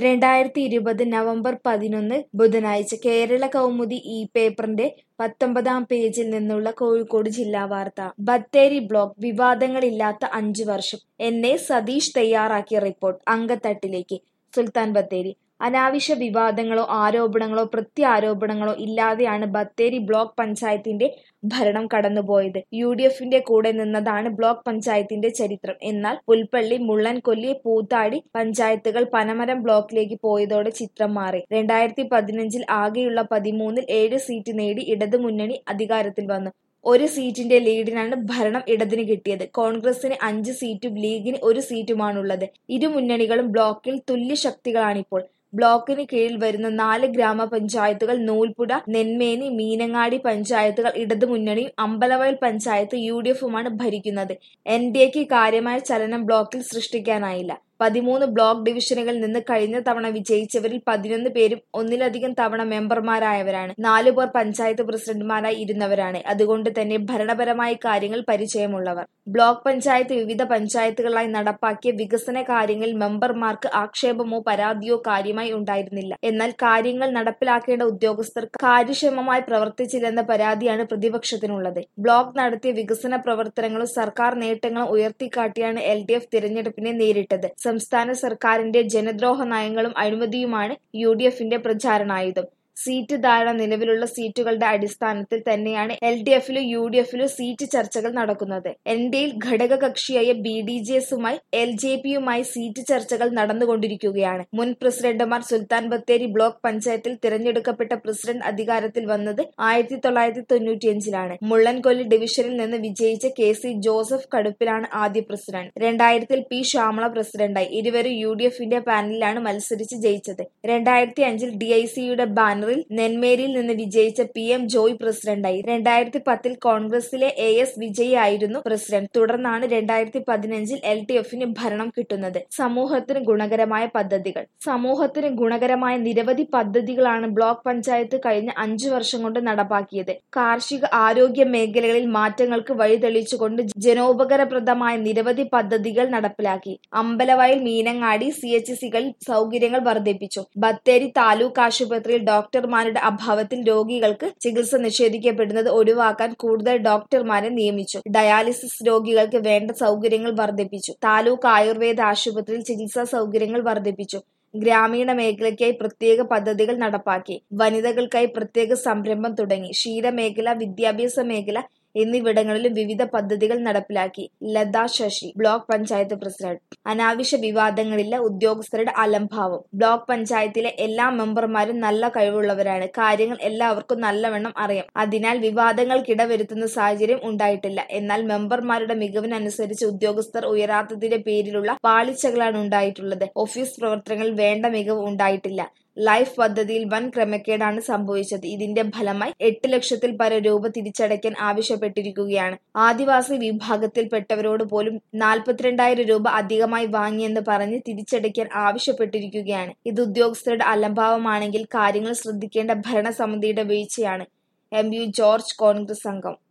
രണ്ടായിരത്തി ഇരുപത് നവംബർ പതിനൊന്ന് ബുധനാഴ്ച കേരള കൗമുദി ഈ പേപ്പറിന്റെ പത്തൊമ്പതാം പേജിൽ നിന്നുള്ള കോഴിക്കോട് ജില്ലാ വാർത്ത ബത്തേരി ബ്ലോക്ക് വിവാദങ്ങളില്ലാത്ത അഞ്ചു വർഷം എന്നെ സതീഷ് തയ്യാറാക്കിയ റിപ്പോർട്ട് അങ്കത്തട്ടിലേക്ക് സുൽത്താൻ ബത്തേരി അനാവശ്യ വിവാദങ്ങളോ ആരോപണങ്ങളോ പ്രത്യാരോപണങ്ങളോ ഇല്ലാതെയാണ് ബത്തേരി ബ്ലോക്ക് പഞ്ചായത്തിന്റെ ഭരണം കടന്നുപോയത് യു ഡി എഫിന്റെ കൂടെ നിന്നതാണ് ബ്ലോക്ക് പഞ്ചായത്തിന്റെ ചരിത്രം എന്നാൽ പുൽപ്പള്ളി മുള്ളൻകൊല്ലി പൂത്താടി പഞ്ചായത്തുകൾ പനമരം ബ്ലോക്കിലേക്ക് പോയതോടെ ചിത്രം മാറി രണ്ടായിരത്തി പതിനഞ്ചിൽ ആകെയുള്ള പതിമൂന്നിൽ ഏഴ് സീറ്റ് നേടി ഇടതുമുന്നണി അധികാരത്തിൽ വന്നു ഒരു സീറ്റിന്റെ ലീഡിനാണ് ഭരണം ഇടതിന് കിട്ടിയത് കോൺഗ്രസിന് അഞ്ച് സീറ്റും ലീഗിന് ഒരു സീറ്റുമാണുള്ളത് ഇരു മുന്നണികളും ബ്ലോക്കിൽ തുല്യ ശക്തികളാണിപ്പോൾ ബ്ലോക്കിന് കീഴിൽ വരുന്ന നാല് ഗ്രാമപഞ്ചായത്തുകൾ നൂൽപ്പുഴ നെന്മേനി മീനങ്ങാടി പഞ്ചായത്തുകൾ ഇടതുമുന്നണിയും അമ്പലവയൽ പഞ്ചായത്ത് യു ഡി എഫുമാണ് ഭരിക്കുന്നത് എൻ ഡി എക്ക് കാര്യമായ ചലനം ബ്ലോക്കിൽ സൃഷ്ടിക്കാനായില്ല പതിമൂന്ന് ബ്ലോക്ക് ഡിവിഷനുകളിൽ നിന്ന് കഴിഞ്ഞ തവണ വിജയിച്ചവരിൽ പതിനൊന്ന് പേരും ഒന്നിലധികം തവണ മെമ്പർമാരായവരാണ് നാലു പേർ പഞ്ചായത്ത് പ്രസിഡന്റുമാരായി ഇരുന്നവരാണ് അതുകൊണ്ട് തന്നെ ഭരണപരമായ കാര്യങ്ങൾ പരിചയമുള്ളവർ ബ്ലോക്ക് പഞ്ചായത്ത് വിവിധ പഞ്ചായത്തുകളായി നടപ്പാക്കിയ വികസന കാര്യങ്ങളിൽ മെമ്പർമാർക്ക് ആക്ഷേപമോ പരാതിയോ കാര്യമായി ഉണ്ടായിരുന്നില്ല എന്നാൽ കാര്യങ്ങൾ നടപ്പിലാക്കേണ്ട ഉദ്യോഗസ്ഥർ കാര്യക്ഷമമായി പ്രവർത്തിച്ചില്ലെന്ന പരാതിയാണ് പ്രതിപക്ഷത്തിനുള്ളത് ബ്ലോക്ക് നടത്തിയ വികസന പ്രവർത്തനങ്ങളും സർക്കാർ നേട്ടങ്ങളും ഉയർത്തിക്കാട്ടിയാണ് എൽ ഡി എഫ് തിരഞ്ഞെടുപ്പിനെ നേരിട്ടത് സംസ്ഥാന സർക്കാരിന്റെ ജനദ്രോഹ നയങ്ങളും അഴിമതിയുമാണ് യു ഡി എഫിന്റെ പ്രചാരണായുധം സീറ്റ് ധാരണ നിലവിലുള്ള സീറ്റുകളുടെ അടിസ്ഥാനത്തിൽ തന്നെയാണ് എൽ ഡി എഫിലും യു ഡി എഫിലും സീറ്റ് ചർച്ചകൾ നടക്കുന്നത് എൻ ഡിയിൽ ഘടകകക്ഷിയായ ബി ഡി ജെ എസുമായി എൽ ജെ പിയുമായി സീറ്റ് ചർച്ചകൾ നടന്നുകൊണ്ടിരിക്കുകയാണ് മുൻ പ്രസിഡന്റുമാർ സുൽത്താൻ ബത്തേരി ബ്ലോക്ക് പഞ്ചായത്തിൽ തിരഞ്ഞെടുക്കപ്പെട്ട പ്രസിഡന്റ് അധികാരത്തിൽ വന്നത് ആയിരത്തി തൊള്ളായിരത്തി തൊണ്ണൂറ്റിയഞ്ചിലാണ് മുള്ളൻകൊല്ലി ഡിവിഷനിൽ നിന്ന് വിജയിച്ച കെ സി ജോസഫ് കടുപ്പിലാണ് ആദ്യ പ്രസിഡന്റ് രണ്ടായിരത്തിൽ പി ശ്യാമള പ്രസിഡന്റായി ഇരുവരും യു ഡി എഫിന്റെ പാനലിലാണ് മത്സരിച്ച് ജയിച്ചത് രണ്ടായിരത്തി അഞ്ചിൽ ഡി ഐ സിയുടെ ബാനറിൽ നെന്മേരിയിൽ നിന്ന് വിജയിച്ച പി എം ജോയ് പ്രസിഡന്റായി രണ്ടായിരത്തി പത്തിൽ കോൺഗ്രസിലെ എ എസ് വിജയ് ആയിരുന്നു പ്രസിഡന്റ് തുടർന്നാണ് രണ്ടായിരത്തി പതിനഞ്ചിൽ എൽ ഡി എഫിന് ഭരണം കിട്ടുന്നത് സമൂഹത്തിന് ഗുണകരമായ പദ്ധതികൾ സമൂഹത്തിന് ഗുണകരമായ നിരവധി പദ്ധതികളാണ് ബ്ലോക്ക് പഞ്ചായത്ത് കഴിഞ്ഞ അഞ്ചു വർഷം കൊണ്ട് നടപ്പാക്കിയത് കാർഷിക ആരോഗ്യ മേഖലകളിൽ മാറ്റങ്ങൾക്ക് വഴിതെളിച്ചുകൊണ്ട് ജനോപകാരപ്രദമായ നിരവധി പദ്ധതികൾ നടപ്പിലാക്കി അമ്പലവയൽ മീനങ്ങാടി സി എച്ച് സികളിൽ സൗകര്യങ്ങൾ വർദ്ധിപ്പിച്ചു ബത്തേരി താലൂക്ക് ആശുപത്രിയിൽ ഡോക്ടർമാരുടെ അഭാവത്തിൽ രോഗികൾക്ക് ചികിത്സ നിഷേധിക്കപ്പെടുന്നത് ഒഴിവാക്കാൻ കൂടുതൽ ഡോക്ടർമാരെ നിയമിച്ചു ഡയാലിസിസ് രോഗികൾക്ക് വേണ്ട സൗകര്യങ്ങൾ വർദ്ധിപ്പിച്ചു താലൂക്ക് ആയുർവേദ ആശുപത്രിയിൽ ചികിത്സാ സൗകര്യങ്ങൾ വർദ്ധിപ്പിച്ചു ഗ്രാമീണ മേഖലയ്ക്കായി പ്രത്യേക പദ്ധതികൾ നടപ്പാക്കി വനിതകൾക്കായി പ്രത്യേക സംരംഭം തുടങ്ങി ക്ഷീരമേഖല വിദ്യാഭ്യാസ മേഖല എന്നിവിടങ്ങളിലും വിവിധ പദ്ധതികൾ നടപ്പിലാക്കി ലത ശശി ബ്ലോക്ക് പഞ്ചായത്ത് പ്രസിഡന്റ് അനാവശ്യ വിവാദങ്ങളില്ല ഉദ്യോഗസ്ഥരുടെ അലംഭാവം ബ്ലോക്ക് പഞ്ചായത്തിലെ എല്ലാ മെമ്പർമാരും നല്ല കഴിവുള്ളവരാണ് കാര്യങ്ങൾ എല്ലാവർക്കും നല്ലവണ്ണം അറിയാം അതിനാൽ വിവാദങ്ങൾക്കിടവരുത്തുന്ന സാഹചര്യം ഉണ്ടായിട്ടില്ല എന്നാൽ മെമ്പർമാരുടെ മികവിനനുസരിച്ച് ഉദ്യോഗസ്ഥർ ഉയരാത്തതിന്റെ പേരിലുള്ള പാളിച്ചകളാണ് ഉണ്ടായിട്ടുള്ളത് ഓഫീസ് പ്രവർത്തനങ്ങളിൽ വേണ്ട മികവ് ഉണ്ടായിട്ടില്ല ലൈഫ് പദ്ധതിയിൽ വൻ ക്രമക്കേടാണ് സംഭവിച്ചത് ഇതിന്റെ ഫലമായി എട്ട് ലക്ഷത്തിൽ പര രൂപ തിരിച്ചടയ്ക്കാൻ ആവശ്യപ്പെട്ടിരിക്കുകയാണ് ആദിവാസി വിഭാഗത്തിൽപ്പെട്ടവരോട് പോലും നാൽപ്പത്തിരണ്ടായിരം രൂപ അധികമായി വാങ്ങിയെന്ന് പറഞ്ഞ് തിരിച്ചടയ്ക്കാൻ ആവശ്യപ്പെട്ടിരിക്കുകയാണ് ഇത് ഉദ്യോഗസ്ഥരുടെ അലംഭാവമാണെങ്കിൽ കാര്യങ്ങൾ ശ്രദ്ധിക്കേണ്ട ഭരണസമിതിയുടെ വീഴ്ചയാണ് എം യു ജോർജ് കോൺഗ്രസ് അംഗം